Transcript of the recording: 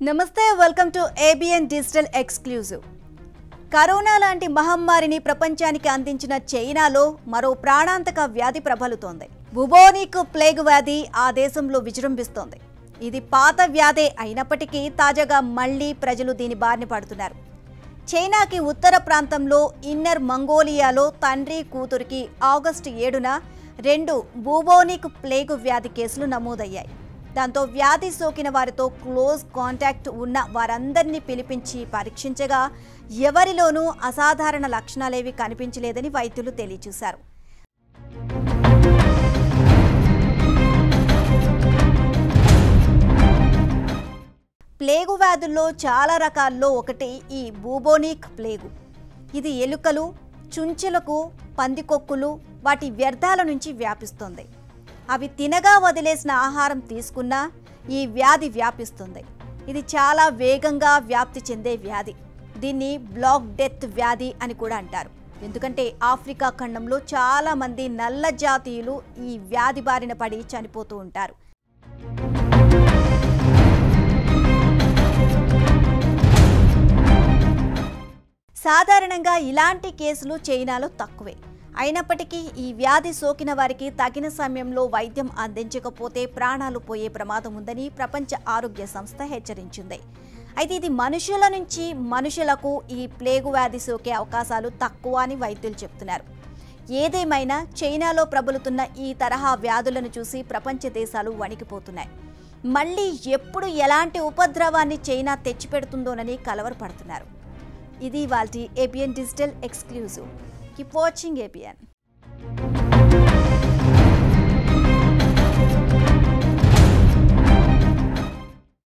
నమస్తే welcome to ABN digital exclusive corona లాంటి మహమ్మారిని ప్రపంచానికి అందించిన చైనాలో మరో ప్రాణాంతక వ్యాధి ప్రబలుతోంది బుబోనిక్ ప్లేగ్ వ్యాధి ఆ దేశంలో విజృంభిస్తోంది ఇది పాత వ్యాధే అయినప్పటికీ తాజాగా మళ్లీ ప్రజలు దీని బారిన పడుతున్నారు చైనాకి ఉత్తర ప్రాంతంలో ఇన్నర్ మంగోలియాలో తండ్రి కూతురికి ఆగస్టు ఏడున రెండు బూబోనిక్ ప్లేగు వ్యాధి కేసులు నమోదయ్యాయి దాంతో వ్యాధి సోకిన వారితో క్లోజ్ కాంటాక్ట్ ఉన్న వారందరినీ పిలిపించి పరీక్షించగా ఎవరిలోనూ అసాధారణ లక్షణాలేవి కనిపించలేదని వైద్యులు తెలియజేశారు ప్లేగు వ్యాధుల్లో చాలా రకాల్లో ఒకటి ఈ బూబోనిక్ ప్లేగు ఇది ఎలుకలు చుంచులకు పందికొక్కులు వాటి వ్యర్థాల నుంచి వ్యాపిస్తుంది అవి తినగా వదిలేసిన ఆహారం తీసుకున్నా ఈ వ్యాధి వ్యాపిస్తుంది ఇది చాలా వేగంగా వ్యాప్తి చెందే వ్యాధి దీన్ని బ్లాక్ డెత్ వ్యాధి అని కూడా అంటారు ఎందుకంటే ఆఫ్రికా ఖండంలో చాలా మంది నల్ల జాతీయులు ఈ వ్యాధి బారిన పడి చనిపోతూ ఉంటారు సాధారణంగా ఇలాంటి కేసులు చైనాలో తక్కువే అయినప్పటికీ ఈ వ్యాధి సోకిన వారికి తగిన సమయంలో వైద్యం అందించకపోతే ప్రాణాలు పోయే ప్రమాదం ఉందని ప్రపంచ ఆరోగ్య సంస్థ హెచ్చరించింది అయితే ఇది మనుషుల నుంచి మనుషులకు ఈ ప్లేగు వ్యాధి సోకే అవకాశాలు తక్కువ అని వైద్యులు చెప్తున్నారు ఏదేమైనా చైనాలో ప్రబలుతున్న ఈ తరహా వ్యాధులను చూసి ప్రపంచ దేశాలు వణికిపోతున్నాయి మళ్ళీ ఎప్పుడు ఎలాంటి ఉపద్రవాన్ని చైనా తెచ్చిపెడుతుందోనని కలవరపడుతున్నారు ఇది వాళ్ళ ABN digital exclusive keep watching ABN